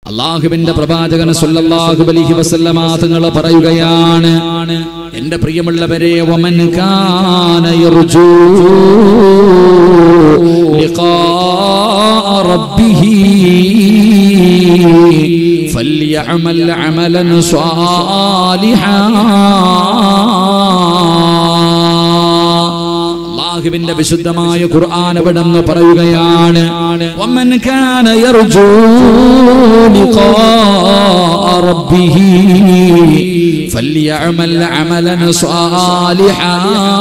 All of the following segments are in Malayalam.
അള്ളാഹുവിന്റെ പ്രവാചകൻ സല്ലല്ലാഹു അലൈഹി വസല്ലമ തങ്ങൾ പറയുകയാണ് എന്റെ പ്രിയമുള്ളവരെ വമൻ കാന യർജൂ ലിഖാ റബ്ബിഹി ഫല്യഅമൽ അമലൻ സ്വാലിഹാ അള്ളാഹുവിന്റെ വിശുദ്ധമായ ഖുർആൻ അവിടെന്ന് പറയുകയാണ് വമൻ കാന യർജൂ ലിഖാ റബ്ബിഹി ഫല്യഅമൽ അമലൻ സ്വാലിഹാ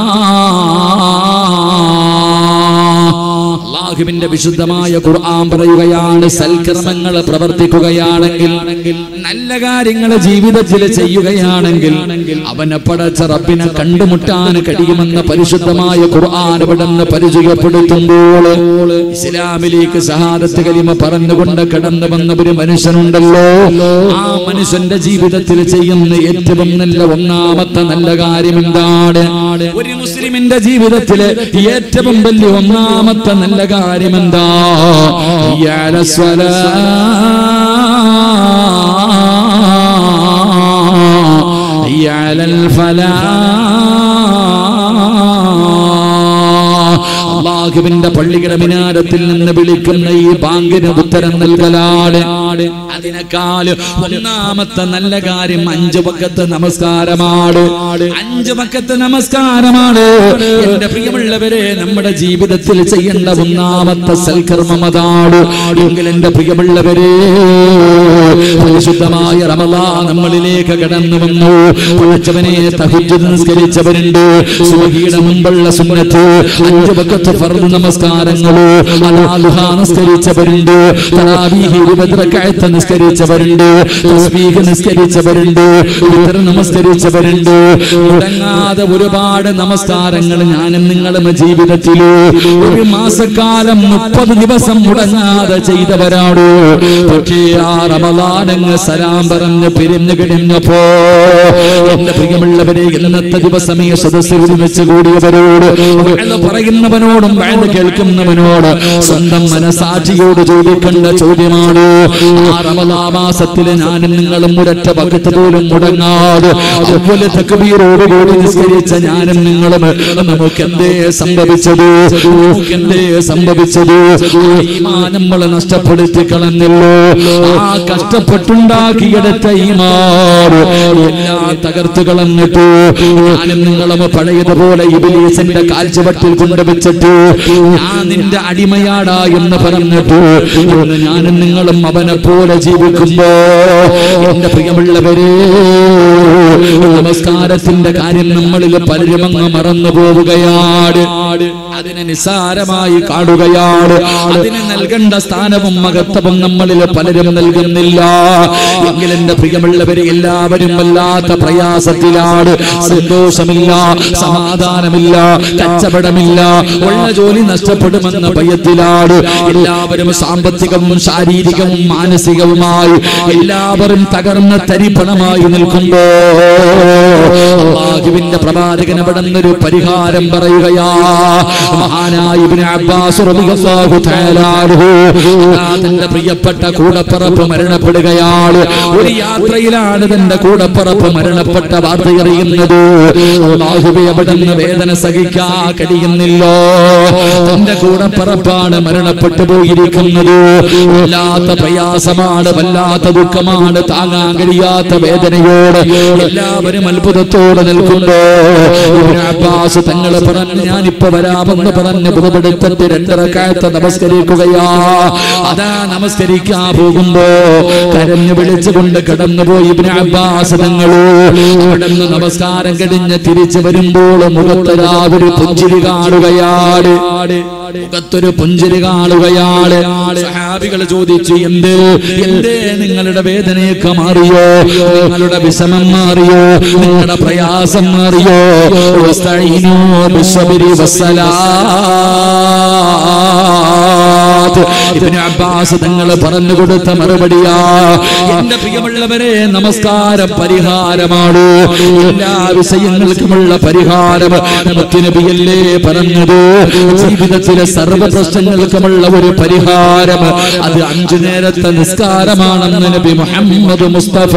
അള്ളാഹുവിന്റെ വിശുദ്ധമായ ഖുർആൻ പറയുകയാണ് സൽക്കർമ്മങ്ങൾ പ്രവർത്തിക്കുകയാണെങ്കിൽ നല്ല കാര്യങ്ങൾ ജീവിതത്തിൽ ചെയ്യുകയാണെങ്കിൽ അവനെ പടച്ച റബ്ബിനെ കണ്ടുമുട്ടാൻ കഴിയുമെന്ന പരിശുദ്ധമായ ഖുർആൻ ഇവിടുന്ന് പരിചയപ്പെടുത്തുമ്പോൾ ഇസ്ലാമിലേക്ക് സഹാദത്ത് കലിമ പറഞ്ഞുകൊണ്ട് കടന്നു വന്ന ഒരു മനുഷ്യനുണ്ടല്ലോ ആ മനുഷ്യന്റെ ജീവിതത്തിൽ ചെയ്യുന്ന ഏറ്റവും നല്ല ഒന്നാമത്തെ നല്ല കാര്യം എന്താണ് ഒരു മുസ്ലിമിന്റെ ജീവിതത്തിലെ ഏറ്റവും വലിയ ഒന്നാമത്തെ നല്ല കാര്യം എന്താ ഇയ്യാല സ്വലാ. ഇയ്യാലൽ ഫലാ. അള്ളാഹുവിന്റെ പള്ളിയുടെ മിനാരത്തിൽ നിന്ന് വിളിക്കുന്ന ഈ ബാങ്കിന് ഉത്തരം നൽകലാണ് അതിനേക്കാൾ ഒന്നാമത്തെ നല്ല കാര്യം അഞ്ചു പക്കത്ത് നമസ്കാരമാണ് അഞ്ചു പക്കത്ത് നമസ്കാരമാണ് എന്റെ പ്രിയമുള്ളവരെ നമ്മുടെ ജീവിതത്തിൽ ചെയ്യേണ്ട ഒന്നാമത്തെ സൽക്കർമ്മം അതാണ് എങ്കിൽ എന്റെ പ്രിയമുള്ളവരെ പരിശുദ്ധമായ റമദാ നമ്മളിലേക്ക് കടന്നു വന്നു പഠിച്ചവനെ തഹജ്ജുദ് നിസ്കരിച്ചവരുണ്ട് സുബഹിയുടെ മുമ്പുള്ള സുന്നത്ത് അഞ്ചു പക്കത്ത് ഫർദ് നമസ്കാരങ്ങളോ അലാലുഹ നിസ്കരിച്ചവരുണ്ട് തറാവീഹ് ഇരുപത് റക്അത്ത് നിസ്കരിച്ചവരുണ്ട് തസ്ബീഹ് നിസ്കരിച്ചവരുണ്ട് വിതർ നമസ്കരിച്ചവരുണ്ട് മുടങ്ങാതെ ഒരുപാട് നമസ്കാരങ്ങൾ ഞാനും നിങ്ങളും ജീവിതത്തിൽ ഒരു മാസക്കാലം മുപ്പത് ദിവസം മുടങ്ങാതെ ചെയ്തവരാണ് പക്ഷേ ആ റമദാനങ്ങ് സലാം പറഞ്ഞ് പിരിഞ്ഞു കിടഞ്ഞപ്പോ എന്റെ പ്രിയമുള്ളവരെ ഇന്നത്തെ ദിവസമേ സദസ്സിൽ വെച്ച് കൂടിയവരോട് വഅദ പറയുന്നവനോടും വഅദ കേൾക്കുന്നവനോട് സ്വന്തം മനസാക്ഷിയോട് ചോദിക്കേണ്ട ചോദ്യമാണ് ആ റമദാ മാസത്തിൽ ഞാനും നിങ്ങളും ഒരൊറ്റ ഭക്തി പോലും മുടങ്ങാതെ അതുപോലെ തക്ബീറോട് കൂടി നിസ്കരിച്ച ഞാനും നിങ്ങളും നമുക്ക് എന്തേ സംഭവിച്ചത് നമുക്ക് എന്തേ സംഭവിച്ചത് ആ ഈമാൻ നമ്മൾ നഷ്ടപ്പെടുത്തി കളഞ്ഞല്ലോ ആ കഷ്ടപ്പെട്ടുണ്ടാക്കിയെടുത്ത ഈമാൻ എല്ലാം തകർത്ത് കളഞ്ഞിട്ട് ഞാനും നിങ്ങളും പഴയതുപോലെ ഇബിലീസിന്റെ കാൽച്ചുവട്ടിൽ കൊണ്ടുവച്ചിട്ട് ഞാൻ നിന്റെ അടിമയാടാ എന്ന് പറഞ്ഞിട്ട് ഇന്ന് ഞാനും നിങ്ങളും അവനെ പോലെ ജീവിക്കുമ്പോ എന്റെ പ്രിയമുള്ളവരെ നമസ്കാരത്തിന്റെ കാര്യം നമ്മളിൽ പലരും അങ്ങ് മറന്നു പോവുകയാണ് അതിനെ നിസ്സാരമായി കാണുകയാണ് അതിന് നൽകേണ്ട സ്ഥാനവും മഹത്വവും നമ്മളിൽ പലരും നൽകുന്നില്ല എങ്കിൽ എന്റെ പ്രിയമുള്ളവരെ എല്ലാവരും വല്ലാത്ത പ്രയാസത്തിലാണ് സന്തോഷമില്ല സമാധാനമില്ല കച്ചവടമില്ല ഉള്ള ജോലി നഷ്ടപ്പെടുമെന്ന ഭയത്തിലാണ് എല്ലാവരും സാമ്പത്തികവും ശാരീരികവും മാനസികവുമായി എല്ലാവരും തകർന്ന തരിപ്പണമായി നിൽക്കുമ്പോ അള്ളാഹുവിന്റെ പ്രവാചകൻ അവിടെ നിന്നൊരു പരിഹാരം പറയുകയാ മഹാനായ ഇബ്നു അബ്ബാസ് റളിയല്ലാഹു തആല അൻഹു തന്റെ പ്രിയപ്പെട്ട കൂടപ്പറപ്പ് മരണപ്പെടുകയാണ് ഒരു യാത്രയിലാണ് തന്റെ കൂടപ്പറപ്പ് മരണപ്പെട്ട വാർത്ത അറിയുന്നത് അള്ളാഹുവെ അവിടെ നിന്ന് വേദന സഹിക്കാ കഴിയുന്നില്ലോ തന്റെ കൂടപ്പറപ്പാണ് മരണപ്പെട്ടു പോയിരിക്കുന്നത് വല്ലാത്ത പ്രയാസമാണ് വല്ലാത്ത ദുഃഖമാണ് താങ്ങാൻ കഴിയാത്ത വേദനയോട് എല്ലാവരും അത്ഭുതത്തോടെ നിൽക്കുമ്പോ ഇബ്നു അബ്ബാസ് തങ്ങൾ പറഞ്ഞു ഞാനിപ്പോ വരാമെന്ന് പറഞ്ഞ് പുതുപെടുത്തിട്ട് രണ്ടരക്കാലത്ത് നമസ്കരിക്കുകയാ അതാ നമസ്കരിക്കാൻ പോകുമ്പോ കരഞ്ഞു വിളിച്ചുകൊണ്ട് കടന്നുപോയി ഇബ്നു അബ്ബാസ് തങ്ങള് അവിടുന്ന് നമസ്കാരം കഴിഞ്ഞ് തിരിച്ചു വരുമ്പോൾ മുഖത്തൊരാ ഒരു പുഞ്ചിരി കാണുകയാണ് മുഖത്തൊരു പുഞ്ചിരി കാണുകയാണ് സഹാബികൾ ചോദിച്ചു എന്ത് എന്തേ നിങ്ങളുടെ വേദനയൊക്കെ മാറിയോ നിങ്ങളുടെ വിഷമം മാറിയോ നിങ്ങളുടെ പ്രയാസം മാറിയോ വസ്തഈനൂ ബിസ്സബ്രി വസ്സലാത്ത് ഇബ്നു അബ്ബാസ് തങ്ങൾ പറഞ്ഞു കൊടുത്ത മറുപടിയാ എന്റെ പ്രിയമുള്ളവരെ നമസ്കാരം പരിഹാരമാണ് എല്ലാ വിഷയങ്ങൾക്കുമുള്ള പരിഹാരം മുത്തുനബിയല്ലേ പറഞ്ഞത് ജീവിതത്തിൽ ജീവിതത്തിലെ സർവ്വ പ്രശ്നങ്ങൾക്കുമുള്ള ഒരു പരിഹാരം അത് അഞ്ചു നേരത്തെ നിസ്കാരമാണെന്ന് നബി മുഹമ്മദ് മുസ്തഫ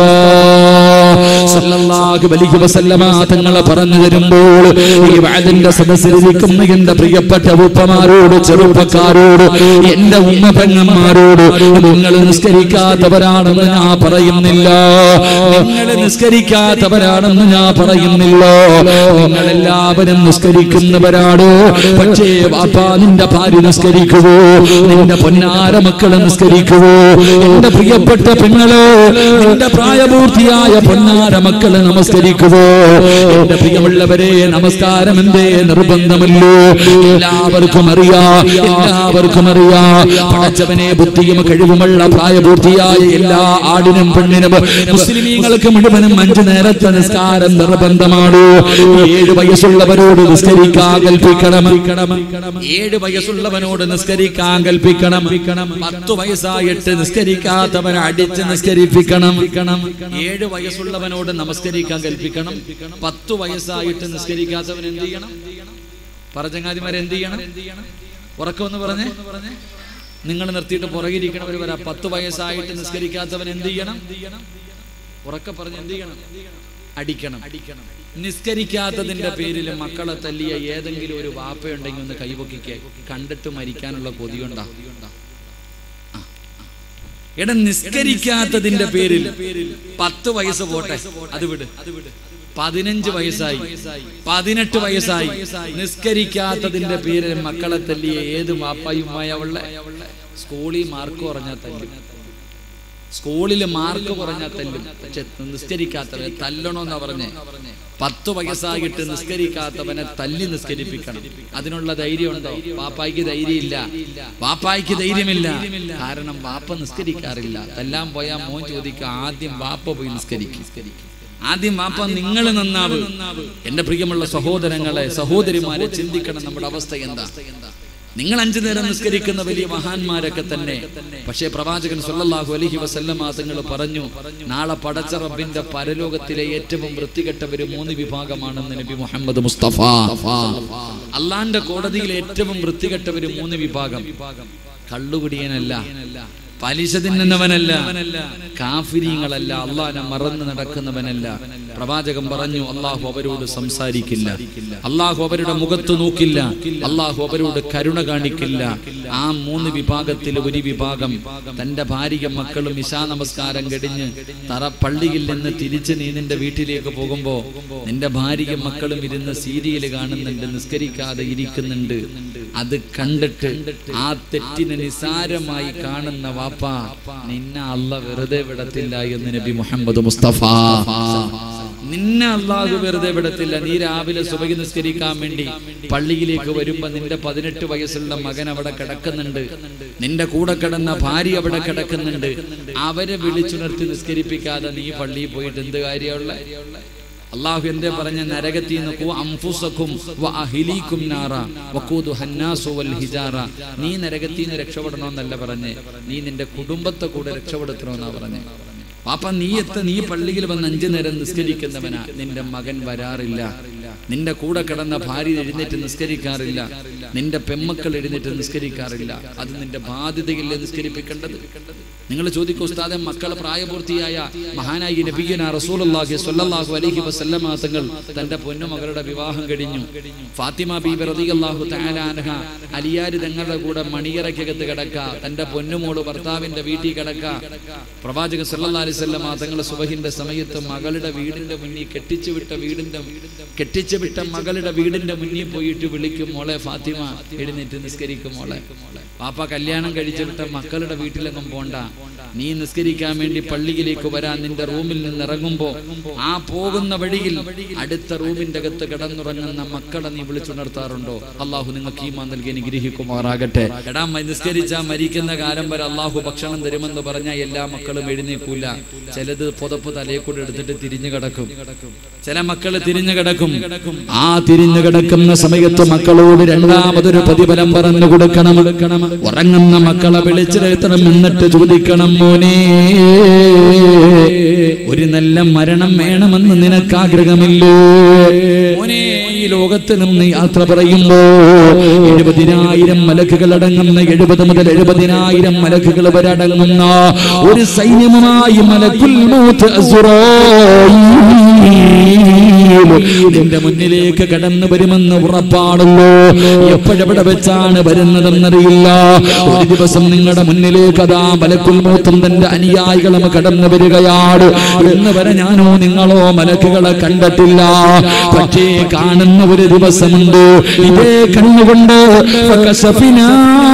സല്ലല്ലാഹു അലൈഹി വസല്ലമ തങ്ങൾ പറഞ്ഞു തരുമ്പോൾ ഈ വാദിന്റെ സദസ്സിലിരിക്കുന്ന എന്റെ പ്രിയപ്പെട്ട ഉപ്പമാരോട് ചെറുപ്പക്കാരോട് എന്റെ ഉമ്മ പെങ്ങന്മാരോട് നിങ്ങൾ നിസ്കരിക്കാത്തവരാണെന്ന് ഞാൻ പറയുന്നില്ല നിങ്ങൾ നിസ്കരിക്കാത്തവരാണെന്ന് ഞാൻ പറയുന്നില്ല നിങ്ങൾ എല്ലാവരും നിസ്കരിക്കുന്നവരാണ് പക്ഷേ വാപ്പാ നിന്റെ ഭാര്യ നിസ്കരിക്കുവോ നിന്റെ പൊന്നാര മക്കളെ നിസ്കരിക്കുവോ എന്റെ പ്രിയപ്പെട്ട പെങ്ങള് നിന്റെ പ്രായപൂർത്തിയായ പൊന്നാര മക്കളെ നമസ്കരിക്കുവോ എന്റെ പ്രിയമുള്ളവരെ നമസ്കാരം എന്തേ നിർബന്ധമല്ലോ എല്ലാവർക്കും അറിയാ എല്ലാവർക്കും അറിയാ പടച്ചവനെ ബുദ്ധിയും കഴിവുമുള്ള പ്രായപൂർത്തിയായ എല്ലാ ആടിനും പെണ്ണിനും മുസ്ലിമീങ്ങൾക്ക് മുഴുവനും അഞ്ചു നേരത്തെ നിസ്കാരം നിർബന്ധമാണ് ഏഴ് വയസ്സുള്ളവരോട് നിസ്കരിക്കാൻ കൽപ്പിക്കണം ഏഴ് വയസ്സുള്ളവനോട് നിസ്കരിക്കാൻ കൽപ്പിക്കണം പത്തു വയസ്സായിട്ട് നിസ്കരിക്കാത്തവൻ അടിച്ച് നിസ്കരിപ്പിക്കണം ഏഴ് വയസ്സുള്ളവനോട് നമസ്കരിക്കാൻ കൽപ്പിക്കണം പത്തു വയസ്സായിട്ട് നിസ്കരിക്കാത്തവൻ എന്ത് ചെയ്യണം പറചങ്ങാതിമാരെ എന്ത് ചെയ്യണം ഉറക്കമെന്ന് പറഞ്ഞേ നിങ്ങൾ നിർത്തിയിട്ട് പുറകിരിക്കണവർ വരാ പത്ത് വയസ്സായിട്ട് നിസ്കരിക്കാത്തവൻ എന്ത് ചെയ്യണം ഉറക്കെ പറഞ്ഞ് എന്ത് ചെയ്യണം അടിക്കണം അടിക്കണം നിസ്കരിക്കാത്തതിന്റെ പേരിൽ മക്കളെ തല്ലിയ ഏതെങ്കിലും ഒരു വാപ്പയുണ്ടെങ്കിൽ ഒന്ന് കൈപൊക്കിക്ക് കണ്ടിട്ട് മരിക്കാനുള്ള കൊതിയുണ്ടാ ആ. എടാ നിസ്കരിക്കാത്തതിന്റെ പേരിൽ പത്ത് വയസ്സ് പോട്ടെ അത് വിട് പതിനഞ്ച് വയസ്സായി പതിനെട്ട് വയസ്സായി നിസ്കരിക്കാത്തതിന്റെ പേരിൽ മക്കളെ തല്ലിയ ഏത് വാപ്പായുമായ അവളെ സ്കൂളിൽ മാർക്ക് കുറഞ്ഞാൽ തല്ലും സ്കൂളിൽ മാർക്ക് കുറഞ്ഞാൽ തല്ലും പക്ഷെ നിസ്കരിക്കാത്തവരെ തല്ലണമെന്നാ പറഞ്ഞേ പത്ത് വയസ്സായിട്ട് നിസ്കരിക്കാത്തവനെ തല്ലി നിസ്കരിപ്പിക്കണം അതിനുള്ള ധൈര്യമുണ്ടോ പാപ്പായ്ക്ക് ധൈര്യമില്ല പാപ്പായ്ക്ക് ധൈര്യമില്ല കാരണം വാപ്പ നിസ്കരിക്കാറില്ല തല്ലാൻ പോയാൽ മോൻ ചോദിക്കുക ആദ്യം വാപ്പ പോയി നിസ്കരിക്കും ആദ്യം വാപ്പ നിങ്ങൾ നന്നാവ് എന്റെ പ്രിയമുള്ള സഹോദരങ്ങളെ സഹോദരിമാരെ ചിന്തിക്കണം നമ്മുടെ അവസ്ഥ എന്താ നിങ്ങൾ അഞ്ചു നേരം നിസ്കരിക്കുന്ന വലിയ മഹാന്മാരൊക്കെ തന്നെ പക്ഷേ പ്രവാചകൻ സല്ലല്ലാഹു അലൈഹി വസല്ലമ തങ്ങൾ പറഞ്ഞു നാളെ പടച്ച റബ്ബിന്റെ പരലോകത്തിലെ ഏറ്റവും വൃത്തികെട്ടവര് മൂന്ന് വിഭാഗമാണെന്ന് നബി മുഹമ്മദ് മുസ്തഫ അള്ളാന്റെ കോടതിയിലെ ഏറ്റവും വൃത്തികെട്ടവര് മൂന്ന് വിഭാഗം കള്ളുകുടിയനല്ല പലിശ തിന്നുന്നവനല്ല കാഫിരീങ്ങളല്ല അള്ളാനെ മറന്നു നടക്കുന്നവനല്ല പ്രവാചകൻ പറഞ്ഞു അള്ളാഹു അവരോട് സംസാരിക്കില്ല അള്ളാഹു അവരുടെ മുഖത്ത് നോക്കില്ല അള്ളാഹു അവരോട് കരുണ കാണിക്കില്ല ആ മൂന്ന് വിഭാഗത്തിൽ ഒരു വിഭാഗം തന്റെ ഭാര്യ മക്കളും ഇശാ നമസ്കാരം കഴിഞ്ഞ് തറ പള്ളിയിൽ നിന്ന് തിരിച്ച് നീ നിന്റെ വീട്ടിലേക്ക് പോകുമ്പോ നിന്റെ ഭാര്യയും മക്കളും ഇരുന്ന് സീരിയൽ കാണുന്നുണ്ട് നിസ്കരിക്കാതെ ഇരിക്കുന്നുണ്ട് അത് കണ്ടിട്ട് ആ തെറ്റിനെ നിസാരമായി കാണുന്ന വാപ്പ നിന്നെ അല്ല വെറുതെ വിടത്തില്ല എന്ന് നബി മുഹമ്മദ് മുസ്തഫ നിന്നെ അള്ളാഹു വെറുതെ വിടത്തില്ല നീ രാവിലെ സുബഹി നിസ്കരിക്കാൻ വേണ്ടി പള്ളിയിലേക്ക് വരുമ്പോ നിന്റെ പതിനെട്ട് വയസ്സുള്ള മകൻ അവിടെ കിടക്കുന്നുണ്ട് നിന്റെ കൂടെ കിടന്ന ഭാര്യ അവിടെ കിടക്കുന്നുണ്ട് അവരെ വിളിച്ചുണർത്തി നിസ്കരിപ്പിക്കാതെ നീ പള്ളിയിൽ പോയിട്ട് എന്ത് കാര്യമുള്ള അള്ളാഹു എന്തേ പറഞ്ഞ നരകത്തിൽ നിന്ന് അംഫുസക്കും അഹിലീക്കും നാറ വക്കൂദു ഹന്നാസു വൽ ഹിജാറ നീ നരകത്തിൽ നിന്ന് രക്ഷപ്പെടണമെന്നല്ല പറഞ്ഞേ നീ നിന്റെ കുടുംബത്തെ കൂടെ രക്ഷപ്പെടുത്തണമെന്നാ പറഞ്ഞേ പാപ്പ നീ എത്ത നീ പള്ളിയിൽ വന്ന് അഞ്ചു നേരം നിസ്കരിക്കുന്നവനാ നിന്റെ മകൻ വരാറില്ല നിന്റെ കൂടെ കിടന്ന ഭാര്യ എഴുന്നേറ്റ് നിസ്കരിക്കാറില്ല നിന്റെ പെമ്മക്കൾ എഴുന്നേറ്റ് നിസ്കരിക്കാറില്ല അത് നിന്റെ ബാധ്യതയില്ലേ നിസ്കരിപ്പിക്കേണ്ടത് നിങ്ങൾ ചോദിക്കൂ ഉസ്താദെ മക്കൾ പ്രായപൂർത്തിയായ മഹാനായി നബിയന റസൂലുള്ളാഹി സ്വല്ലല്ലാഹു അലൈഹി വസല്ലമ തങ്ങൾ തന്റെ പൊന്നുമകളുടെ വിവാഹം കഴിഞ്ഞു ഫാത്തിമ ബീബി റളിയല്ലാഹു തആല അൻഹ അലിയാരി തങ്ങളുടെ കൂടെ മണിയറയ്ക്കകത്ത് കിടക്ക തന്റെ പൊന്നുമോള് ഭർത്താവിന്റെ വീട്ടിൽ കിടക്ക പ്രവാചകൻ സല്ലല്ലാഹു അലൈഹി വസല്ലമ തങ്ങൾ സുബഹിന്റെ സമയത്ത് മകളുടെ വീടിന്റെ മുന്നിൽ കെട്ടിച്ചു വിട്ട വീടിന്റെ കെട്ടിച്ചു വിട്ട മകളുടെ വീടിന്റെ മുന്നിൽ പോയിട്ട് വിളിക്കും മോളെ ഫാത്തിമ എഴുന്നേറ്റ് നിസ്കരിക്കും മോളെ പാപ്പ കല്യാണം കഴിച്ചു വിട്ട മക്കളുടെ വീട്ടിലെങ്ങും പോണ്ട നീ നിസ്കരിക്കാൻ വേണ്ടി പള്ളിയിലേക്ക് വരാൻ നിന്റെ റൂമിൽ നിന്ന് ഇറങ്ങുമ്പോ ആ പോകുന്ന വഴിയിൽ അടുത്ത റൂമിന്റെ അകത്ത് കിടന്നുറങ്ങുന്ന മക്കളെ നീ വിളിച്ചുണർത്താറുണ്ടോ അള്ളാഹു നിങ്ങൾക്ക് ഈമാ നൽകി അനുഗ്രഹിക്കുമാറാകട്ടെ എടാ മ- നിസ്കരിച്ചാ മരിക്കുന്ന കാലം വരെ അള്ളാഹു ഭക്ഷണം തരുമെന്ന് പറഞ്ഞാൽ എല്ലാ മക്കളും എഴുന്നേക്കൂല ചിലത് പുതപ്പ് തലയെ കൂടെ എടുത്തിട്ട് തിരിഞ്ഞു കിടക്കും ചില മക്കള് തിരിഞ്ഞു കിടക്കും ആ തിരിഞ്ഞു കിടക്കുന്ന സമയത്ത് മക്കളോട് രണ്ടാമതൊരു പ്രതിഫലം പറഞ്ഞു കൊടുക്കണം ഉറങ്ങുന്ന മക്കളെ വിളിച്ചിരുത്തണം എന്നിട്ട് ചോദിക്കണം മോനെ ഒരു നല്ല മരണം വേണമെന്ന് നിനക്ക് ആഗ്രഹമില്ലേ മോനെ ഈ ലോകത്ത് നിന്ന് യാത്ര പറയുമ്പോ എഴുപതിനായിരം മലക്കുകൾ അടങ്ങുന്ന എഴുപത് മുതൽ എഴുപതിനായിരം മലക്കുകൾ വരെ അടങ്ങുന്ന ഒരു സൈന്യമായി മലക്കുൽ മൗത്ത് അസ്റായീൽ നിന്റെ മുന്നിലേക്ക് കടന്നു വരുമെന്ന് ഉറപ്പാണല്ലോ എപ്പോഴെവിടെ വെച്ചാണ് വരുന്നതെന്നറിയില്ല ഒരു ദിവസം നിങ്ങളുടെ മുന്നിലേക്ക് അതാ മലക്കുൽ മൂത്തും തന്റെ അനുയായികളും കടന്നു വരികയാണ് ഇന്ന് വരെ ഞാനോ നിങ്ങളോ മലക്കുകളെ കണ്ടിട്ടില്ല പക്ഷേ കാണുന്ന ഒരു ദിവസമുണ്ട് ഇതേ കണ്ണുകൊണ്ട് ഫകശഫിനാ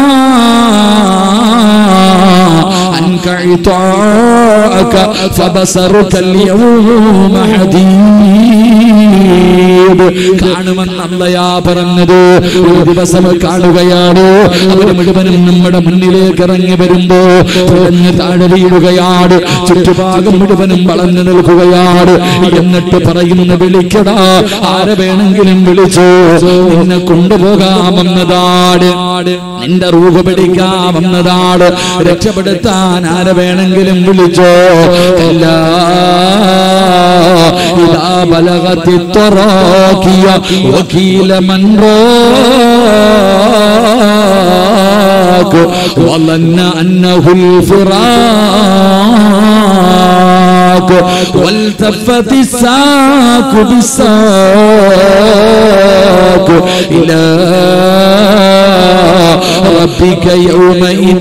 عنك عطاءك فبصرك اليوم حديد കാണുമെന്ന് അല്ലയാ പറഞ്ഞത് ഒരു ദിവസം കാണുകയാണ് അവർ മുഴുവനും നമ്മുടെ മുന്നിലേക്ക് ഇറങ്ങി വരുമ്പോ തുറഞ്ഞ് താഴെ വീഴുകയാണ് ചുറ്റുഭാഗം മുഴുവനും വളർന്നു നിൽക്കുകയാണ് എന്നിട്ട് പറയുന്ന വിളിക്കടാ ആരെ വേണമെങ്കിലും വിളിച്ചു നിന്നെ കൊണ്ടുപോകാമെന്നതാണ് നിന്റെ റൂഹ് പിടിക്കാമെന്നതാണ് രക്ഷപ്പെടുത്താൻ ആരെ വേണമെങ്കിലും വിളിച്ചോ എല്ലാ ഇതാ ബലകത്തി ത്വറാക്കിയ വക്കീല മൻറാക്ക് വലന്ന അന്നഹുൽ ഫിറാക്ക് والتفت الساق بالساق إلى ربك يومئذ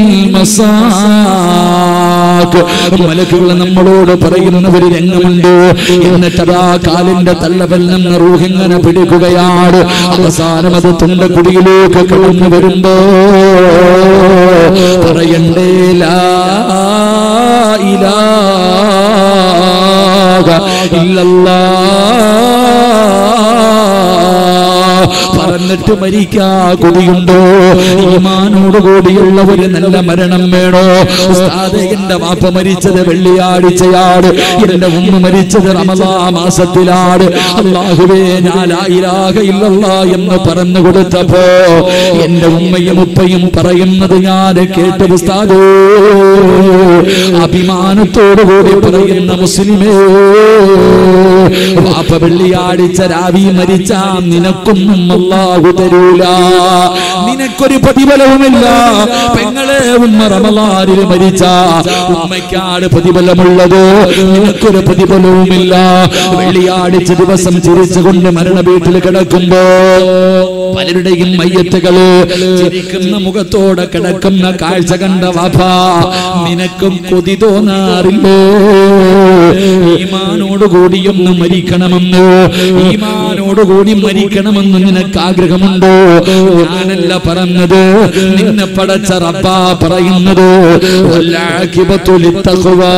المساك മലക്കുകൾ നമ്മളോട് പറയുന്ന ഒരു രംഗമുണ്ട് എന്നിട്ടതാ കാലിന്റെ തള്ളവൽ നിന്ന് റൂഹിങ്ങനെ പിടിക്കുകയാണ് അവസാനം അത് തുണ്ടക്കുടിയിലേക്ക് കടന്നു വരുമ്പോ പറയണ്ടേ ലാ ഇലാഹ ഇല്ലല്ലാഹ് പറഞ്ഞിട്ട് മരിക്കാ കൊതിയുണ്ടോ ഈമാനോട് കൂടിയുള്ള ഒരു നല്ല മരണം വേണോ ഉസ്താദേ, എന്റെ വാപ്പ മരിച്ചത് വെള്ളിയാഴ്ചയാണ് എന്റെ ഉമ്മ മരിച്ചത് റമദാ മാസത്തിലാണ് അള്ളാഹുവേ ഞാൻ ആയിരാക ഇല്ലല്ല എന്ന് പറഞ്ഞു കൊടുത്തപ്പോ എന്റെ ഉമ്മയും ഉപ്പയും പറയുന്നത് ഞാൻ കേട്ട ഉസ്താദേ അഭിമാനത്തോടു കൂടി പറയുന്ന മുസ്ലിമേ വാപ്പ വെള്ളിയാഴ്ച രാവി മരിച്ച നിനക്കൊന്നും അല്ലാഹു തരൂല നിനക്കൊരു പ്രതിഫലവുമില്ല പെങ്ങളെ ഉമ്മ റമലാരിൽ മരിച്ച ഉമ്മയ്ക്കാണ് പ്രതിഫലമുള്ളത് നിനക്കൊരു പ്രതിഫലവുമില്ല വെള്ളിയാഴ്ച ദിവസം ചിരിച്ചുകൊണ്ട് മരണ വീട്ടിൽ കിടക്കുമ്പോ പലരുടെയും മയ്യത്തുകള് ചിരിക്കുന്ന മുഖത്തോടെ കിടക്കുന്ന കാഴ്ച കണ്ട വാപ്പ നിനക്കും കൊതി തോന്നാറില്ലേ ഈമാനോടുകൂടിയൊന്ന് മരിക്കണമെന്ന് ഈമാനോടുകൂടി മരിക്കണമെന്ന് നിനക്ക് ആഗ്രഹമുണ്ടോ ഞാനല്ല പറഞ്ഞത് നിന്നെ പടച്ച റബ്ബ പറയുന്നത് വല്ലാഖിബത്തു ലിത്തഖ്വാ.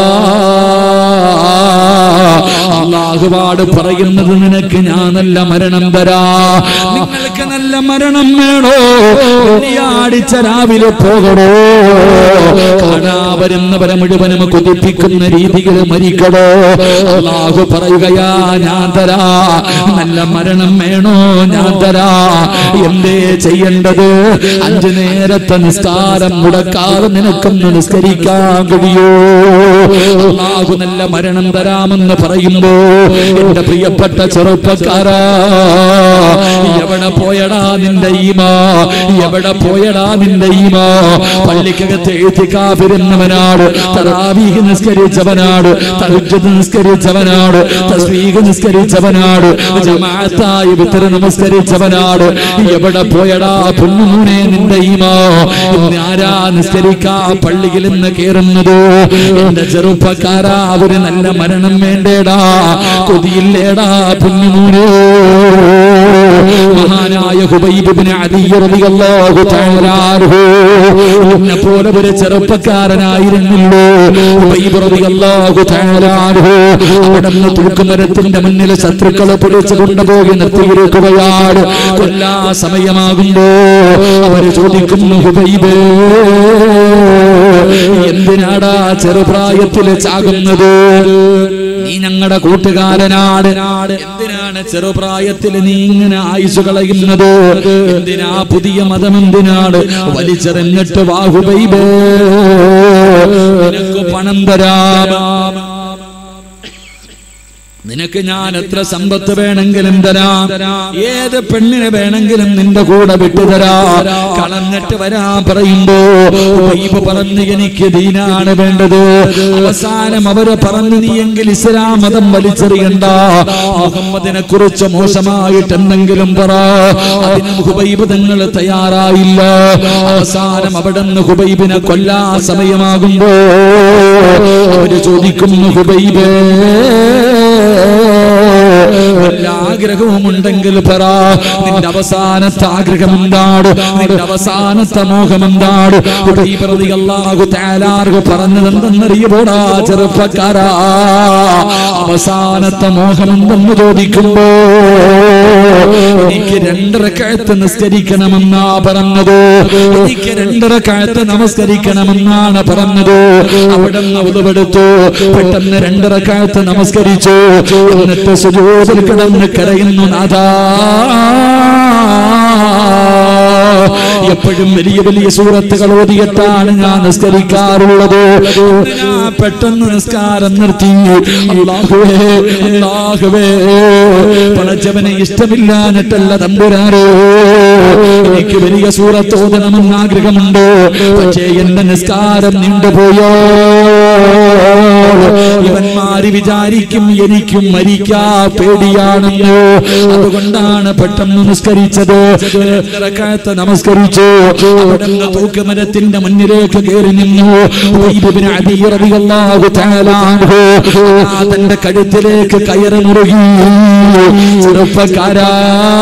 അള്ളാഹുവാട് പറയുന്നത് നിനക്ക് ഞാൻ നല്ല മരണം തരാ നിങ്ങൾക്ക് നല്ല മരണം വേണോ വെള്ളിയാഴ്ച രാവിലെ പോകണോ കാണാ വരുന്നവരെ മുഴുവനും കൊതിപ്പിക്കുന്ന രീതിയിൽ മരിക്കണോ അള്ളാഹു പറയുകയാ ഞാൻ തരാ നല്ല മരണം വേണോ ഞാൻ തരാ എന്തേ ചെയ്യേണ്ടത് അഞ്ചു നേരത്തെ നിസ്കാരം മുടക്കാതെ നിനക്കൊന്ന് നിസ്കരിക്കാൻ കഴിയോ അള്ളാഹു നല്ല മരണം തരാമെന്ന് പറയുമ്പോ എന്റെ പ്രിയപ്പെട്ട ചെറുപ്പക്കാരാ എവിടെ പോയടാ നിന്റെ ഈമാ എവിടെ പോയടാ നിന്റെ ഈമാ പള്ളിക്കകത്ത് എഴുത്തിക്കാതിരുന്നവനാണ് തറാവീഹ് നിസ്കരിച്ചവനാണ് തഹജ്ജുദ് നിസ്കരിച്ചവനാണ് തസ്ബീഹ് നിസ്കരിച്ചവനാണ് ജമാഅത്തായി വിത്തര നമസ്കരിച്ചവനാണ് എവിടെ പോയടാ പൊന്നുമൂനെ നിന്റെ ഈമാ ഇന്ന് ആരാ നിസ്കരിക്കാ പള്ളിയിൽ നിന്ന് കേറുന്നത് എന്റെ ചെറുപ്പക്കാരാ ഒരു നല്ല മരണം വേണ്ടേടാ കൊതിയില്ലേടാ പൊന്നുമൂനെ മഹാനായ ഹുബൈബ് ഇബ്നു അദി റളിയല്ലാഹു തആല അൻഹു എന്നെ പോലെ ഒരു ചെറുപ്പക്കാരനായിരുന്നല്ലോ ഹുബൈബ് റളിയല്ലാഹു തആല അൻഹു അവിടുന്ന് തൂക്കുമരത്തിന്റെ മുന്നിൽ ശത്രുക്കളെ പിടിച്ചു കൊണ്ടുപോയി നിർത്തിയിരിക്കുകയാണ് കൊല്ലാ സമയമാകുമ്പോ അവര് ചോദിക്കുന്നു ഹുബൈബ് എന്തിനാടാ ചെറുപ്രായത്തിൽ ചാകുന്നത് നീ ഞങ്ങളുടെ കൂട്ടുകാരനാണ് എന്തിനാണ് ചെറുപ്രായത്തിൽ നീ ഇങ്ങനെ ആയുസ് കളയുന്നത് എന്തിനാ പുതിയ മതം എന്തിനാണ് വലിച്ചെറിഞ്ഞിട്ട് വാഹുബൈബേ നിനക്ക് പണം തരാം നിനക്ക് ഞാൻ എത്ര സമ്പത്ത് വേണമെങ്കിലും തരാം ഏത് പെണ്ണിനെ വേണമെങ്കിലും നിന്റെ കൂടെ വിട്ടുതരാ കളഞ്ഞിട്ട് വരാൻ പറയുമ്പോ ഉബൈബ് പറഞ്ഞു എനിക്ക് ദീനാണ് വേണ്ടത് അവസാനം അവര് പറഞ്ഞു നീയെങ്കിൽ ഇസ്ലാം മതം വലിച്ചെറിയണ്ട മുഹമ്മദിനെ കുറിച്ച് മോശമായിട്ട് എന്തെങ്കിലും പറ അതിന് ഹുബൈബ് തങ്ങൾ തയ്യാറായില്ല അവസാനം അവിടെ നിന്ന് ഹുബൈബിനെ കൊല്ലാ സമയമാകുമ്പോ അവര് ചോദിക്കുന്നു ഹുബൈബേ വല്ല ആഗ്രഹവും ഉണ്ടെങ്കിൽ പറ നിന്റെ അവസാനത്തെ ആഗ്രഹം എന്താണ് നിന്റെ അവസാനത്തെ മോഹം എന്താണ് അള്ളാഹു താലാർക്ക് പറഞ്ഞത് എന്തെന്നറിയപ്പോടാ ചെറുപ്പക്കാരാ അവസാനത്തെ മോഹം എന്തെന്ന് ചോദിക്കുമ്പോ എനിക്ക് രണ്ടരക്കാലത്ത് നിസ്കരിക്കണമെന്നാ പറഞ്ഞത് എനിക്ക് രണ്ടരക്കാലത്ത് നമസ്കരിക്കണമെന്നാണ് പറഞ്ഞത് അവിടെ നിന്ന് ഉതവെടുത്തു പെട്ടെന്ന് രണ്ടരക്കാലത്ത് നമസ്കരിച്ചു എന്നിട്ട് സുജോതിൽ കിടന്ന് കരയുന്നു നാഥാ എപ്പോഴും വലിയ വലിയ സൂറത്തുകൾ ഓതിയിട്ടാണ് ഞാൻ നിസ്കരിക്കാറുള്ളത് ഇന്ന് ഞാൻ പെട്ടെന്ന് നിസ്കാരം നിർത്തി അള്ളാഹുവേ അള്ളാഹുവേ പടച്ചവനെ ഇഷ്ടമില്ലാഞ്ഞിട്ടല്ല തമ്പുരാരോ എനിക്ക് വലിയ സൂറത്ത് ഓതണമെന്ന് ആഗ്രഹമുണ്ട് പക്ഷേ എന്റെ നിസ്കാരം നീണ്ടുപോയോ ഇവന്മാര് വിചാരിക്കും എനിക്കും മരിക്കാ പേടിയാണെന്നോ അതുകൊണ്ടാണ് പെട്ടെന്ന് നിസ്കരിച്ചത് രണ്ടരക്കാലത്ത് നമസ്കരിച്ചു അവിടെ നിന്ന് തൂക്കുമരത്തിന്റെ മുന്നിലേക്ക് കയറി നിന്നു ഉബൈബിന് അലി റളിയല്ലാഹു തആല അൻഹു ആ തന്റെ കഴുത്തിലേക്ക് കയറി മുറുകി ചെറുപ്പക്കാരാ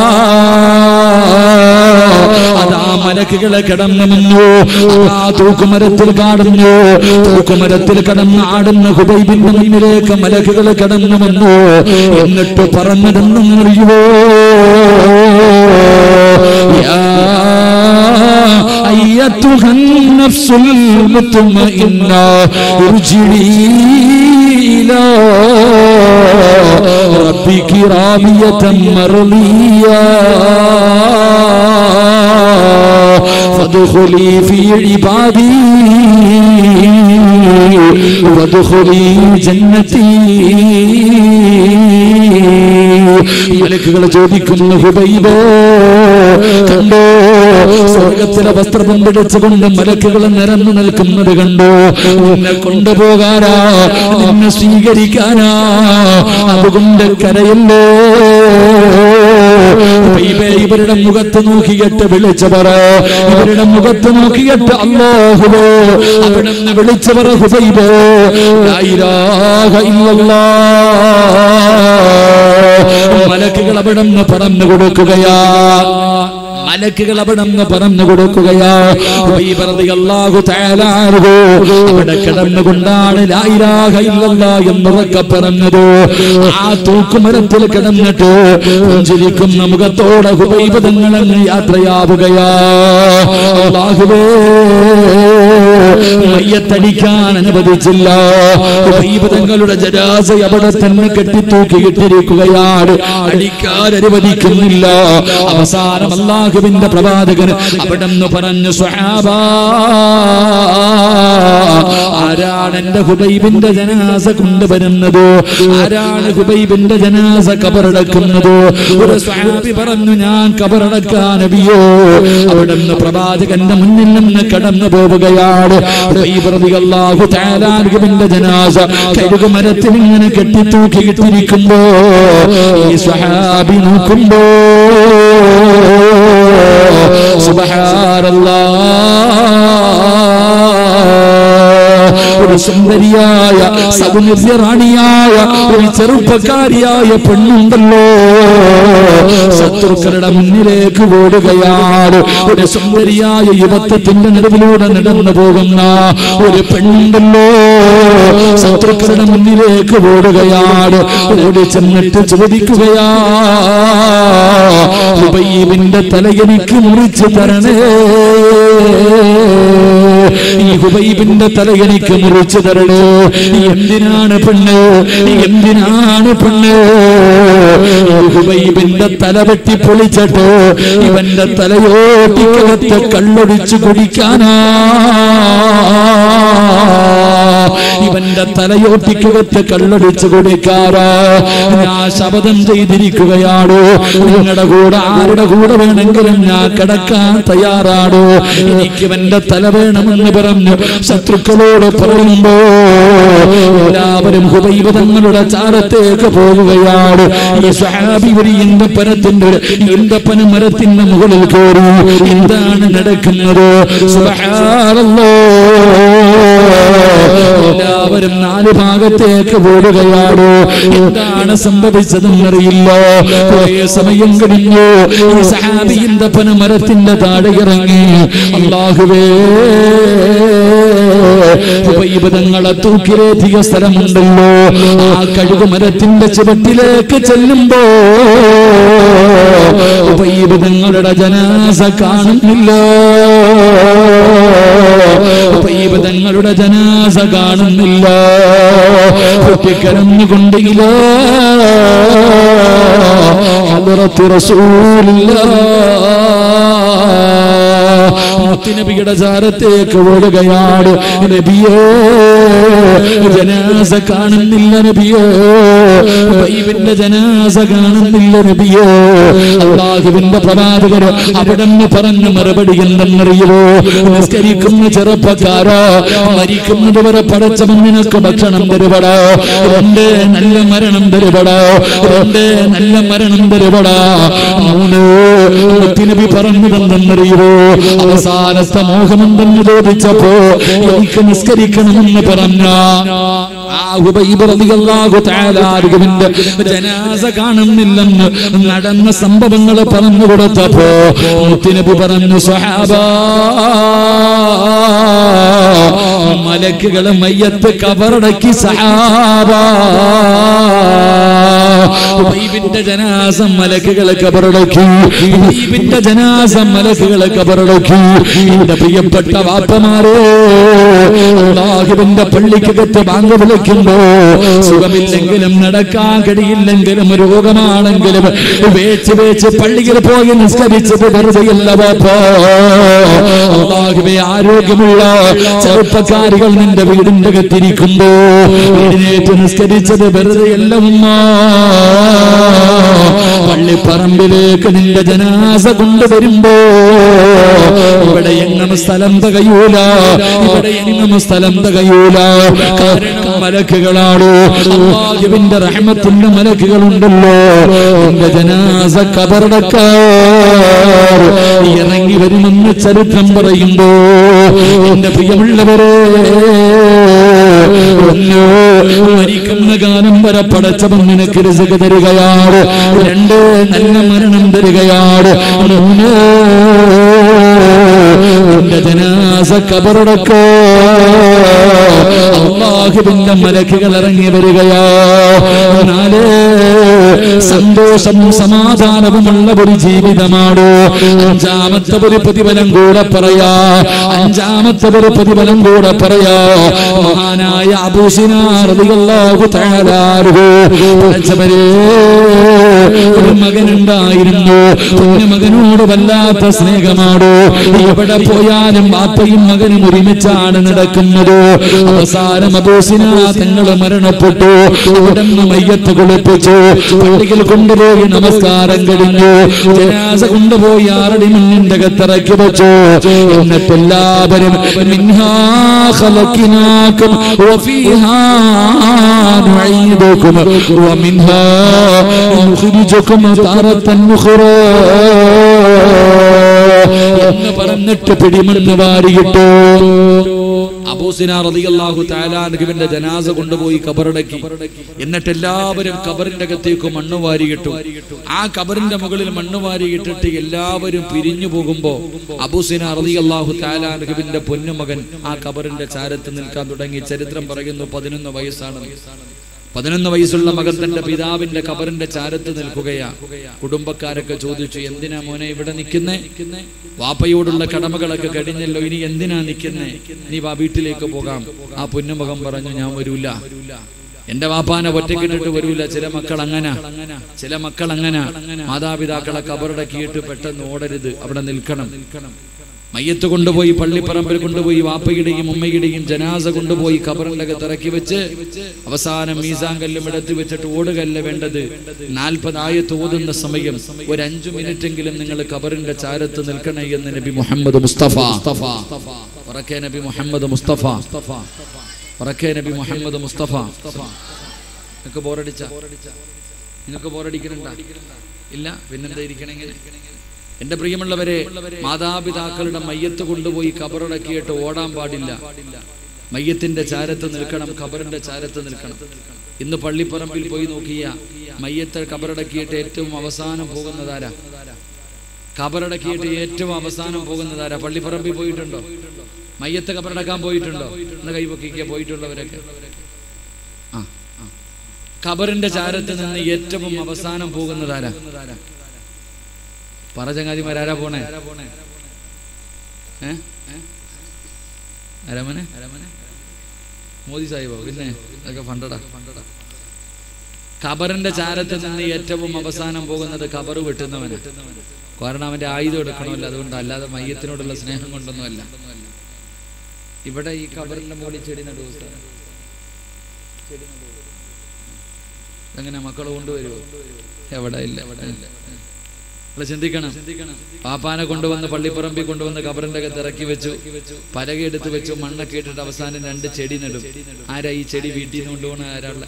അതാ മലക്കുകളെ കിടന്നു നിന്നു ആ തൂക്കുമരത്തിൽ കാണുന്നു തൂക്കുമരത്തിൽ കിടന്ന് ആടുന്ന ഹുബൈബിന്റെ മുന്നിലേക്ക് മലക്കുകൾ കിടന്നു വന്നു എന്നിട്ട് പറഞ്ഞതെന്നും അറിയുവോ യാ أيتها النفس المطمئنة ارجعي إلى ربك راضية مرضية فادخلي في عبادي وادخلي جنتي മലക്കുകൾ ചോദിക്കുന്നു ഹുബൈബോ കണ്ടോ സ്വർഗത്തിലെ വസ്ത്രം പിടിച്ചുകൊണ്ട് മലക്കുകൾ നിരന്നു നിൽക്കുന്നത് കണ്ടോ നിന്നെ കൊണ്ടുപോകാനാ നിന്നെ സ്വീകരിക്കാനാ അതുകൊണ്ട് കരയല്ലോ ഹുബൈബേ, ഇവരുടെ മുഖത്ത് നോക്കിയിട്ട് വിളിച്ചവർ ഇവരുടെ മുഖത്ത് നോക്കിയിട്ട് അല്ലാഹുവോ അവിടെ നിന്ന് വിളിച്ചവർ ഹുബൈബോ ലാ ഇലാഹ ഇല്ലല്ലാഹ് മലക്കുകൾ അവിടെ നിന്ന് പറഞ്ഞു കൊടുക്കുകയാ മലക്കുകൾ അവിടെ നിന്ന് പറഞ്ഞു കൊടുക്കുകയാ ഹുബൈബ് റളിയല്ലാഹു തആല അൻഹു അവിടെ കിടന്നുകൊണ്ടാണ് ലാ ഇലാഹ ഇല്ലല്ലാഹ് എന്നുറക്കെ പറഞ്ഞത് ആ തൂക്കുമരത്തിൽ കിടന്നിട്ട് പുഞ്ചിരിക്കുന്ന മുഖത്തോടെ ഹുബൈബ് തങ്ങളങ്ങ് യാത്രയാവുകയാ അല്ലാഹുവേ മയ്യത്തടിക്കാൻ അനുവദിച്ചില്ല ഹുബൈബ് തങ്ങളുടെ ജനാസ അവിടെ തന്നെ കെട്ടിത്തൂക്കിയിട്ടിരിക്കുകയാണ് അടിക്കാൻ അനുവദിക്കുന്നില്ല അവസാനം അള്ളാഹുവിന്റെ പ്രവാചകന് അവിടെ നിന്ന് പറഞ്ഞു സ്വഹാബ ആരാണ് എന്റെ ഹുബൈബിന്റെ ജനാസ കൊണ്ടുവരുന്നത് ആരാണ് ഹുബൈബിന്റെ ജനാസ കബറടക്കുന്നത് ഒരു സ്വഹാബി പറഞ്ഞു ഞാൻ കബറടക്കാൻ നബിയോ അവിടെ നിന്ന് പ്രവാചകന്റെ മുന്നിൽ നിന്ന് കടന്നു പോവുകയാണ് ഹുബൈബ് റളിയല്ലാഹു തആല അൻഹുവിന്റെ ജനാസ കഴുകു മരത്തിൽ ഇങ്ങനെ കെട്ടിത്തൂക്കിയിട്ടിരിക്കുമ്പോ ഈ സ്വഹാബി നോക്കുമ്പോ സുബ്ഹാനല്ലാഹ് ഒരു സുന്ദരിയായ സൗന്ദര്യറാണിയായ ഒരു ചെറുപ്പക്കാരിയായ പെണ്ണുണ്ടല്ലോ ശത്രുക്കളുടെ മുന്നിലേക്ക് ഓടുകയാണ് ഒരു സുന്ദരിയായ യുവത്വത്തിന്റെ നടുവിലൂടെ നടന്നു പോകുന്ന ഒരു പെണ്ണുണ്ടല്ലോ ശത്രുക്കളുടെ മുന്നിലേക്ക് ഓടുകയാണ് ഓടി ചെന്നിട്ട് ചോദിക്കുകയാ ഹുബൈബിന്റെ തല എനിക്ക് മുറിച്ച് തരണേ ഈ ഹുബൈബിന്റെ തല എനിക്ക് മുറിച്ചു തരണേ എന്തിനാണ് പെണ്ണ് എന്തിനാണ് പെണ്ണ് ഈ ഹുബൈബിന്റെ തല വെട്ടി പൊളിച്ചിട്ട് ഇവന്റെ തലയോട്ടിക്കകത്ത് കള്ളൊടിച്ചു കുടിക്കാനാ ഇവന്റെ തലയോട്ടിക്കകത്ത് കള്ളടിച്ചു കൊടുക്കാറോ ഞാൻ ശപഥം ചെയ്തിരിക്കുകയാണോ നിങ്ങളുടെ കൂടെ ആരുടെ കൂടെ വേണമെങ്കിലും ഞാൻ കിടക്കാൻ തയ്യാറാണോ എനിക്ക് ഇവന്റെ തല വേണമെന്ന് പറഞ്ഞു ശത്രുക്കളോട് പറയുമ്പോ എല്ലാവരും ഹുദൈവതങ്ങളുടെ ചാരത്തേക്ക് പോകുകയാണ് ഈ സ്വഹാബി ഒരു ഈന്തപ്പനത്തിന്റെ ഈന്തപ്പന മരത്തിന്റെ മുകളിൽ കയറി എന്താണ് നടക്കുന്നത് സുബ്ഹാനല്ലാഹ്. എല്ലാവരും നാല് ഭാഗത്തേക്ക് ഓടുകയാണ് എന്താണ് സംഭവിച്ചതെന്നറിയില്ല കുറേ സമയം കഴിഞ്ഞു ഈ സഹാബി ഈന്തപ്പന മരത്തിന്റെ താഴെ ഇറങ്ങി അള്ളാഹുവേ ഉപയുബതങ്ങളെ തൂക്കിലേറ്റിയ സ്ഥലമുണ്ടല്ലോ ആ കഴുകുമരത്തിന്റെ ചുവട്ടിലേക്ക് ചെല്ലുമ്പോ ഉപയുബതങ്ങളുടെ ജനാസ കാണുന്നില്ല ഉപയുബതങ്ങളുടെ ജനാസ കാണുന്നില്ല പൊട്ടിക്കരഞ്ഞുകൊണ്ടില്ല ഹദറത്ത് റസൂലില്ലാ മുത്തുനബിയുടെ ചാരത്തേക്ക് ഓടുകയാണ് നബിയോ ജനാസ കാണുന്നില്ല നബിയോ വൈബിന്റെ ജനാസ കാണുന്നില്ല നബിയോ അള്ളാഹുവിന്റെ പ്രവാചകർ അവിടെ നിന്ന് പറഞ്ഞു മറുപടി എന്തെന്നറിയുമോ നിസ്കരിക്കുന്ന ചെറുപ്പക്കാരോ മരിക്കുന്നത് വരെ പടച്ചവൻ നിനക്ക് ഭക്ഷണം തരുപടോ രണ്ട് നല്ല മരണം തരുപടോ രണ്ട് നല്ല മരണം തരുപടാ മൂന്ന് മുത്തുനബി പറഞ്ഞതെന്തെന്നറിയുമോ അവസാനത്തെ മോഹമെന്തെന്ന് ചോദിച്ചപ്പോ എനിക്ക് നിസ്കരിക്കണമെന്ന് പറഞ്ഞ ആ ഉബൈബ് റളിയല്ലാഹു തആല അൻഹുവിന്റെ ജനാസ കാണുന്നില്ലെന്ന് നടന്ന സംഭവങ്ങൾ പറഞ്ഞു കൊടുത്തപ്പോ മുത്തുനബി പറഞ്ഞു സ്വഹാബ മലക്കുകൾ മയ്യത്ത് കബറടക്കി സഹാബ ഉബൈബിന്റെ ജനാസം മലക്കുകളെ കബറടക്കി ഉബൈബിന്റെ ജനാസം മലക്കുകളെ കബറടക്കി എന്റെ പ്രിയപ്പെട്ട വാപ്പമാരേ അള്ളാഹുവിന്റെ പള്ളിക്കകത്ത് ബാങ്ക് വിളിക്കുമ്പോ സുഖമില്ലെങ്കിലും നടക്കാൻ കഴിയില്ലെങ്കിലും രോഗമാണെങ്കിലും വേച്ച് വേച്ച് പള്ളിയിൽ പോയി നിസ്കരിച്ചത് വെറുതെയല്ല വാപ്പ അള്ളാഹുവെ ആരോഗ്യമുള്ള ചെറുപ്പക്കാരികൾ നിന്റെ വീടിന്റെ അകത്തിരിക്കുമ്പോ എഴുന്നേറ്റ് നിസ്കരിച്ചത് വെറുതെയല്ല ഉമ്മ പള്ളിപ്പറമ്പിലേക്ക് നിന്റെ ജനാസ കൊണ്ടുവരുമ്പോ ഇവിടെ എങ്ങും സ്ഥലം തകയൂല ഇവിടെ എങ്ങും സ്ഥലം തകയൂല കാരണം മലക്കുകളാണോ അള്ളാഹുവിന്റെ റഹ്മത്തിന്റെ മലക്കുകളുണ്ടല്ലോ നിന്റെ ജനാസ കബറടക്കാർ ഇറങ്ങി വരുമെന്ന് ചരിത്രം പറയുമ്പോ എന്റെ പ്രിയമുള്ളവരെ ഒന്നോ മരിക്കുന്ന കാലം വരെ പടച്ചവൻ നിനക്ക് രസക തരികയാണ് രണ്ട് നല്ല മരണം തരികയാണ് മൂന്ന് നിന്റെ ജനാസ കബറടക്കോ അള്ളാഹുവിന്റെ മലക്കുകൾ ഇറങ്ങി വരികയോ നാല് സന്തോഷവും സമാധാനവുമുള്ള ഒരു ജീവിതമാണ് അഞ്ചാമത്തെ ഒരു പ്രതിഫലം കൂടെ പറയാ അഞ്ചാമത്തെ ഒരു പ്രതിഫലം കൂടെ പറയാ മഹാനായ അബൂസിനാറിയാഹു തയ്യാറാറുകോ ഒരു മകനുണ്ടായിരുന്നു കുഞ്ഞു മകനോട് വല്ലാത്ത സ്നേഹമാണോ എവിടെ പോയാലും ബാപ്പയും മകനും ഒരുമിച്ചാണ് നടക്കുന്നത് അവസാനം അബൂസിന തങ്ങൾ മരണപ്പെട്ടു ഉടന്ന് മയ്യത്ത് കുളിപ്പിച്ചു പള്ളിയിൽ കൊണ്ടുപോയി നമസ്കാരം കഴിഞ്ഞു ജനാസ കൊണ്ടുപോയി ആറടി മണ്ണിന്റെ അകത്തിറക്കി വെച്ചു എന്നിട്ട് എല്ലാവരും മിൻഹാ ഖലഖനാകും വഫീഹാ നുഈദുകും വമിൻഹാ നുഖ്രിജുകും താറത്തൻ ഉഖ്റാ എന്ന് പറഞ്ഞിട്ട് പിടിമണ്ണ് വാരിയിട്ടു അബൂസിന റളിയല്ലാഹു തആല അൻഹുവിന്റെ ജനാസ കൊണ്ടുപോയി കബറടക്കി എന്നിട്ട് എല്ലാവരും കബറിന്റെ അകത്തേക്ക് മണ്ണ് വാരിയിട്ടു ആ കബറിന്റെ മുകളിൽ മണ്ണ് വാരിയിട്ടിട്ട് എല്ലാവരും പിരിഞ്ഞു പോകുമ്പോ അബൂസിന റളിയല്ലാഹു തആല അൻഹുവിന്റെ പൊന്നുമകൻ ആ കബറിന്റെ ചാരത്ത് നിൽക്കാൻ തുടങ്ങി ചരിത്രം പറയുന്നു പതിനൊന്ന് വയസ്സാണ് പതിനൊന്ന് വയസ്സുള്ള മകൻ തന്റെ പിതാവിന്റെ കബറിന്റെ ചാരത്ത് നിൽക്കുകയാ കുടുംബക്കാരൊക്കെ ചോദിച്ചു എന്തിനാ മോനെ ഇവിടെ നിൽക്കുന്നേ വാപ്പയോടുള്ള കടമകളൊക്കെ കഴിഞ്ഞല്ലോ ഇനി എന്തിനാ നിൽക്കുന്നേ നീ വാ വീട്ടിലേക്ക് പോകാം ആ പൊന്നുമകൻ പറഞ്ഞു ഞാൻ വരൂല എന്റെ വാപ്പാനെ ഒറ്റക്കിട്ടിട്ട് വരൂല ചില മക്കൾ അങ്ങനെ ചില മക്കൾ അങ്ങനെ മാതാപിതാക്കളെ കബറടക്കിയിട്ട് പെട്ടെന്ന് ഓടരുത് അവിടെ നിൽക്കണം മയ്യത്ത് കൊണ്ടുപോയി പള്ളിപ്പറമ്പിൽ കൊണ്ടുപോയി വാപ്പയുടെയും ഉമ്മയുടെയും ജനാസ കൊണ്ടുപോയി ഖബറിന്റെ അകത്ത് ഇറക്കി വെച്ച് അവസാനം മീസാൻ കല്ലും എടുത്ത് വെച്ചിട്ട് ഓടുകല്ല വേണ്ടത് നാൽപ്പതായത്ത് ഓതുന്ന സമയം ഒരു അഞ്ചു മിനിറ്റെങ്കിലും നിങ്ങൾ ഖബറിന്റെ ചാരത്ത് നിൽക്കണേ എന്ന് നബി മുഹമ്മദ് മുസ്തഫ ഉറക്കെ നബി മുഹമ്മദ് മുസ്തഫ ഉറക്കെ നബി മുഹമ്മദ് മുസ്തഫ നിങ്ങൾക്ക് ബോറടിച്ച നിങ്ങൾക്ക് ബോറടിക്കണുണ്ട ഇല്ല പിന്നെന്താ ഇരിക്കണെങ്ങനെ എന്റെ പ്രിയമുള്ളവരെ മാതാപിതാക്കളുടെ മയ്യത്ത് കൊണ്ടുപോയി കബറടക്കിയിട്ട് ഓടാൻ പാടില്ല മയ്യത്തിന്റെ ചാരത്ത് നിൽക്കണം ഖബറിന്റെ ചാരത്ത് നിൽക്കണം ഇന്ന് പള്ളിപ്പറമ്പിൽ പോയി നോക്കിയ മയ്യത്തെ കബറടക്കിയിട്ട് ഏറ്റവും അവസാനം പോകുന്നതാരാ കബറടക്കിയിട്ട് ഏറ്റവും അവസാനം പോകുന്നതാരാ പള്ളിപ്പറമ്പിൽ പോയിട്ടുണ്ടോ മയ്യത്ത് കബറടക്കാൻ പോയിട്ടുണ്ടോ എന്ന് കൈപൊക്കിക്കുക പോയിട്ടുള്ളവരൊക്കെ ആ ആ. ഖബറിന്റെ ചാരത്ത് നിന്ന് ഏറ്റവും അവസാനം പോകുന്നതാരാ പറ ചങ്ങാതിമാരാരാ പോണേ ഏ അരമനെ മോദി സാഹിബോ പിന്നെ അതൊക്കെ ഫണ്ടടാ ഖബറിന്റെ ചാരത്ത് നിന്ന് ഏറ്റവും അവസാനം പോകുന്നത് ഖബറ് വെട്ടുന്നവന് കാരണം അവന്റെ ആയുധം എടുക്കണമല്ലോ അതുകൊണ്ട് അല്ലാതെ മയ്യത്തിനോടുള്ള സ്നേഹം കൊണ്ടൊന്നുമല്ല ഇവിടെ ഈ ഖബറിന്റെ മുകളിൽ ചെടി നടുവോ ഉസ്താദേ? ചെടി നടുവോ? എങ്ങനെ മക്കൾ കൊണ്ടുവരുമോ എവിടെ ഇല്ല എവിടെ ഇല്ല നിങ്ങൾ ചിന്തിക്കണം പാപ്പാനെ കൊണ്ടുവന്ന് പള്ളിപ്പറമ്പിൽ കൊണ്ടുവന്ന് കബറിന്റെ അകത്ത് ഇറക്കി വെച്ചു പലക എടുത്ത് വെച്ചു മണ്ണൊക്കെ ഇട്ടിട്ട് അവസാനം രണ്ട് ചെടി നടും ആരാ ഈ ചെടി വീട്ടിൽ നിന്ന് കൊണ്ടുപോകണ ആരാളെ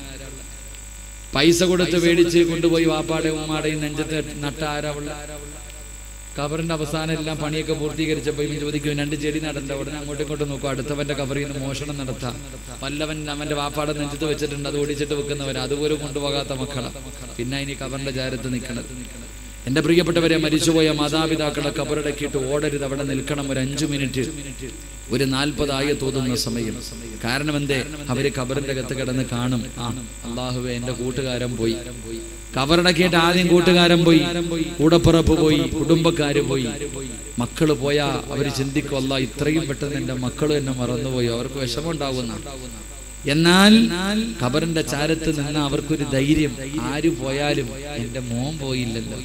പൈസ കൊടുത്ത് മേടിച്ച് കൊണ്ടുപോയി വാപ്പാടെ ഉമ്മാടെയും നെഞ്ചത്ത് നട്ട ആരാ ഉള്ള കബറിന്റെ അവസാനം എല്ലാം പണിയൊക്കെ പൂർത്തീകരിച്ചപ്പോൾ ഇവൻ ചോദിക്കും രണ്ട് ചെടി നടണ്ട ഉടനെ അങ്ങോട്ടും ഇങ്ങോട്ടും നോക്കും അടുത്തവന്റെ കബറിൽ നിന്ന് മോഷണം നടത്താം വല്ലവൻ അവന്റെ വാപ്പാടെ നെഞ്ചത്ത് വെച്ചിട്ടുണ്ട് അത് ഓടിച്ചിട്ട് വെക്കുന്നവർ അതുപോലും കൊണ്ടുപോകാത്ത മക്കളാ പിന്നെ ഇനി കബറിന്റെ ചാരത്ത് നിൽക്കണത് എന്റെ പ്രിയപ്പെട്ടവരെ മരിച്ചുപോയ മാതാപിതാക്കളെ കബറടക്കിയിട്ട് ഓടരുത് അവിടെ നിൽക്കണം ഒരു അഞ്ചു മിനിറ്റ് ഒരു നാൽപ്പതായ തോന്നുന്ന സമയം കാരണം എന്തേ അവര് കബറിന്റെ അകത്ത് കിടന്ന് കാണും ആ അള്ളാഹുവെ എന്റെ കൂട്ടുകാരൻ പോയി കബറടക്കിയിട്ട് ആദ്യം കൂട്ടുകാരൻ പോയി കൂടപ്പുറപ്പ് പോയി കുടുംബക്കാര് പോയി മക്കള് പോയാ അവര് ചിന്തിക്കും അല്ല ഇത്രയും പെട്ടെന്ന് എന്റെ മക്കൾ എന്നെ മറന്നുപോയി അവർക്ക് വിഷമം ഉണ്ടാവുന്ന എന്നാൽ ഖബറിന്റെ ചാരത്ത് നിന്ന് അവർക്കൊരു ധൈര്യം ആര് പോയാലും എന്റെ മോൻ പോയില്ലല്ലോ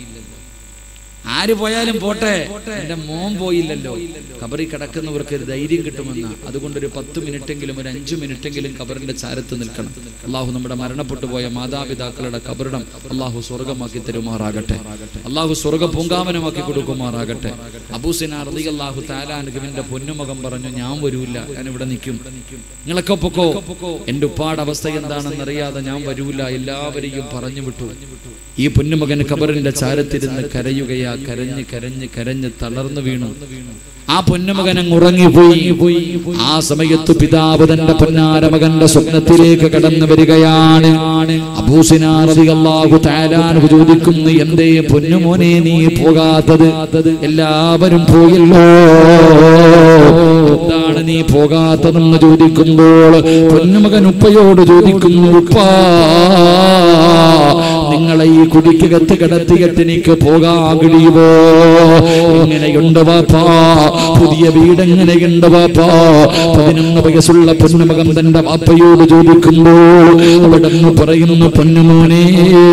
ആര് പോയാലും പോട്ടെ എന്റെ മോൻ പോയില്ലല്ലോ ഖബറിൽ കിടക്കുന്നവർക്ക് ഒരു ധൈര്യം കിട്ടുമെന്ന് അതുകൊണ്ട് ഒരു പത്ത് മിനിറ്റെങ്കിലും ഒരു അഞ്ചു മിനിറ്റെങ്കിലും ഖബറിന്റെ ചാരത്ത് നിൽക്കണം അള്ളാഹു നമ്മുടെ മരണപ്പെട്ടു പോയ മാതാപിതാക്കളുടെ ഖബറിടം അള്ളാഹു സ്വർഗമാക്കി തരുമാറാകട്ടെ അള്ളാഹു സ്വർഗ പൂങ്കാവനമാക്കി കൊടുക്കുമാറാകട്ടെ അബൂസിന റതി അള്ളാഹു താലാനുഗമിന്റെ പൊന്നുമുഖം പറഞ്ഞു ഞാൻ വരൂല ഞാൻ ഇവിടെ നിൽക്കും നിങ്ങളൊക്കെ പൊക്കോ എന്റെ ഉപ്പാട് അവസ്ഥ എന്താണെന്ന് അറിയാതെ ഞാൻ വരൂല എല്ലാവരെയും പറഞ്ഞു വിട്ടു ഈ പൊന്നുമകൻ ഖബറിന്റെ ചാരത്തിരുന്ന് കരയുകയാ കരഞ്ഞ് കരഞ്ഞ് കരഞ്ഞ് തളർന്നു വീണു ആ പൊന്നുമകൻ അങ്ങ് ഉറങ്ങിപ്പോയി ആ സമയത്ത് പിതാവ് തന്റെ പൊന്നാര മകന്റെ സ്വപ്നത്തിലേക്ക് കടന്നു വരികയാണ് അബൂസിനാറിയാഹു താലാനു ചോദിക്കുന്നു എന്തേ പൊന്നുമോനെ നീ പോകാത്തത് എല്ലാവരും പോയല്ലോ എന്താണ് നീ പോകാത്തതെന്ന് ചോദിക്കുമ്പോൾ പൊന്നുമകൻ ഉപ്പയോട് ചോദിക്കുന്നു ഉപ്പാ നിങ്ങളെ ഈ കുടിക്കകത്ത് കിടത്തിയിട്ട് എനിക്ക് പോകാൻ കഴിയുമോ എങ്ങനെയുണ്ട് വാപ്പാ പുതിയ വീട് എങ്ങനെയുണ്ട് വാപ്പാ പതിനൊന്ന് വയസ്സുള്ള പൊന്നുമകൻ തന്റെ വാപ്പയോട് ചോദിക്കുമ്പോൾ അവിടെ നിന്ന് പറയുന്നു പൊന്നുമോനെ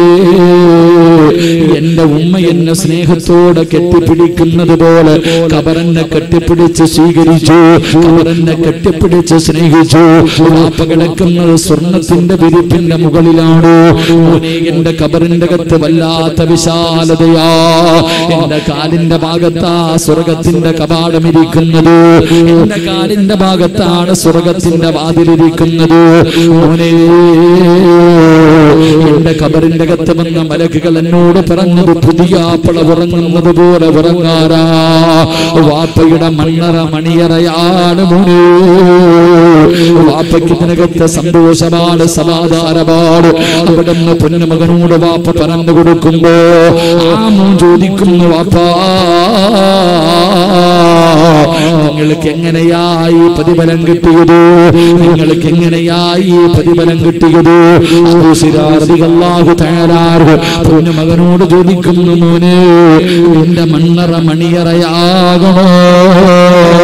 എന്റെ ഉമ്മ എന്നെ സ്നേഹത്തോടെ കെട്ടിപ്പിടിക്കുന്നത് പോലെ കബറന്നെ കെട്ടിപ്പിടിച്ച് സ്വീകരിച്ചു കബറന്നെ കെട്ടിപ്പിടിച്ച് സ്നേഹിച്ചു വാപ്പ കിടക്കുന്നത് സ്വർണത്തിന്റെ വിരിപ്പിന്റെ മുകളിലാണ് മോനെ എന്റെ കബറിന്റെ അകത്ത് വല്ലാത്ത വിശാലതയാ എന്റെ കാലിന്റെ ഭാഗത്താ സ്വർഗത്തിന്റെ കപാടം ഇരിക്കുന്നത് എന്റെ കാലിന്റെ ഭാഗത്താണ് സ്വർഗത്തിന്റെ വാതിലിരിക്കുന്നത് മോനെ എന്റെ കബറിന്റെ അകത്ത് വന്ന മലക്കുകൾ എന്നോട് പറഞ്ഞത് പുതിയ ആപ്പള ഉറങ്ങുന്നത് പോലെ ഉറങ്ങാറാ വാപ്പയുടെ മണ്ണറ മണിയറയാണ് മോനെ വാപ്പയ്ക്ക് ഇതിനകത്ത് സന്തോഷമാണ് സമാധാനമാണ് അവിടെ നിന്ന് പൊന്നുമകനോട് വാപ്പ പറഞ്ഞു കൊടുക്കുമ്പോ ആ മോൻ ചോദിക്കുന്നു വാപ്പാ നിങ്ങൾക്ക് എങ്ങനെയായി പ്രതിഫലം കിട്ടിയത് നിങ്ങൾക്ക് എങ്ങനെയായി പ്രതിഫലം കിട്ടിയത് അല്ലാഹു തയ്യാറാറ് പൊന്നുമകനോട് ചോദിക്കുന്നു മോനെ എന്റെ മണ്ണറ മണിയറയാകണോ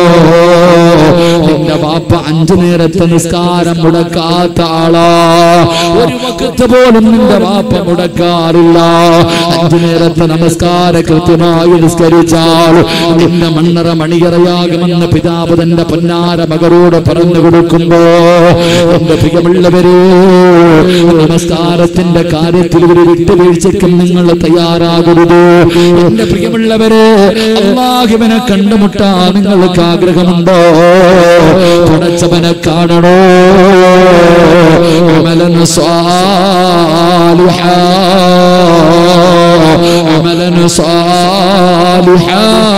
എന്റെ വാപ്പ അഞ്ചു നേരത്തെ നിസ്കാരം മുടക്കാത്ത ആളാ ഒരു വക്കത്ത് പോലും നിന്റെ വാപ്പ മുടക്കാറില്ല അഞ്ചു നേരത്തെ നമസ്കാര കൃത്യമായി നിസ്കരിച്ചാൽ നിന്നെ മണ്ണറ മണിയറയാകുമെന്ന് പിതാവ് തന്റെ പൊന്നാര മകരോട് പറഞ്ഞു കൊടുക്കുമ്പോ എന്റെ പ്രിയമുള്ളവരെ നമസ്കാരത്തിന്റെ കാര്യത്തിൽ ഒരു വിട്ടുവീഴ്ചയ്ക്കും നിങ്ങൾ തയ്യാറാകരുത് എന്റെ പ്രിയമുള്ളവരെ അള്ളാഹുവിനെ കണ്ടുമുട്ടാൻ നിങ്ങൾക്ക് ആഗ്രഹമുണ്ടോ പടച്ചവനെ കാണണോ അമലൻ സ്വാലിഹാ അമലൻ സ്വാലിഹാ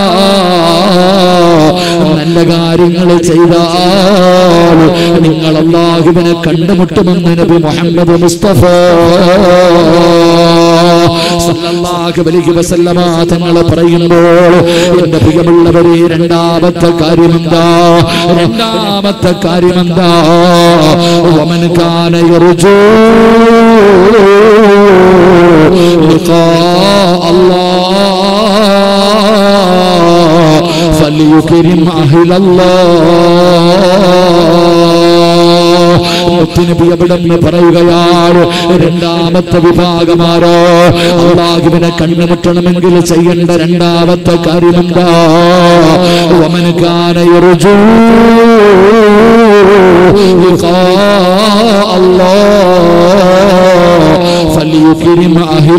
നല്ല കാര്യങ്ങൾ ചെയ്താൽ നിങ്ങൾ അള്ളാഹുവിനെ കണ്ടുമുട്ടുമെന്ന് നബി മുഹമ്മദ് മുസ്തഫ സല്ലല്ലാഹു അലൈഹി വസല്ലമ തങ്ങൾ പറയുമ്പോൾ എന്റെ പ്രിയമുള്ളവരെ രണ്ടാമത്തെ കാര്യമെന്താ രണ്ടാമത്തെ കാര്യമെന്താ വമൻ കാന യർജൂ ലിഖാ അല്ലാഹ് ഫലിയുക്രിം അഹ്ലല്ലാഹ് മുത്തുനബി അവിടെന്ന് പറയുകയാണ് രണ്ടാമത്തെ വിഭാഗമാരോ അള്ളാഹുവിനെ കണ്ടുമുട്ടണമെങ്കിൽ ചെയ്യേണ്ട രണ്ടാമത്തെ കാര്യമെന്താ വമൻ കാന യർജൂ ലിഖാ അല്ലാഹ് ഫലിയുക്രിം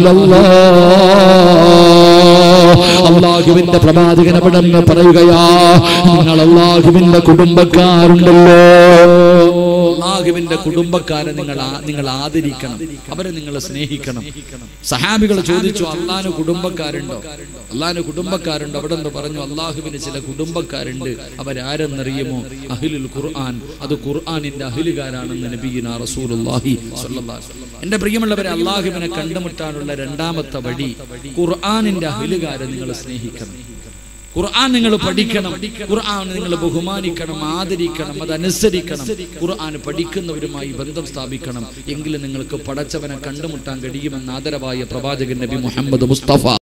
അഹ്ലല്ലാഹ് അള്ളാഹുവിന്റെ പ്രവാചകൻ അവിടെ നിന്ന് പറയുകയാ നിങ്ങൾ അള്ളാഹുവിന്റെ കുടുംബക്കാരുണ്ടല്ലോ അള്ളാഹുവിന്റെ കുടുംബക്കാരെ നിങ്ങൾ ആ- നിങ്ങൾ ആദരിക്കണം അവരെ നിങ്ങൾ സ്നേഹിക്കണം സഹാബികൾ ചോദിച്ചു അള്ളാഹ് കുടുംബക്കാരുണ്ടോ അള്ളാഹ് കുടുംബക്കാരുണ്ടോ അവിടെ നിന്ന് പറഞ്ഞു അള്ളാഹുവിന് ചില കുടുംബക്കാരുണ്ട് അവരാരെന്നറിയുമോ അഹിലുൽ ഖുർആൻ അത് ഖുർആനിന്റെ അഹിലുകാരാണെന്ന് നബീന റസൂലുള്ളാഹി സ്വല്ലല്ലാഹു അലൈഹി വസല്ലം. എന്റെ പ്രിയമുള്ളവരെ അള്ളാഹുവിനെ കണ്ടുമുട്ടാനുള്ള രണ്ടാമത്തെ വഴി ഖുർആനിന്റെ അഹിലുകാരെ നിങ്ങൾ സ്നേഹിക്കണം ഖുർആൻ നിങ്ങൾ പഠിക്കണം ഖുർആൻ നിങ്ങൾ ബഹുമാനിക്കണം ആദരിക്കണം അതനുസരിക്കണം ഖുർആൻ പഠിക്കുന്നവരുമായി ബന്ധം സ്ഥാപിക്കണം എങ്കിലും നിങ്ങൾക്ക് പടച്ചവനെ കണ്ടുമുട്ടാൻ കഴിയുമെന്ന് ആദരവായ പ്രവാചകൻ നബി മുഹമ്മദ് മുസ്തഫ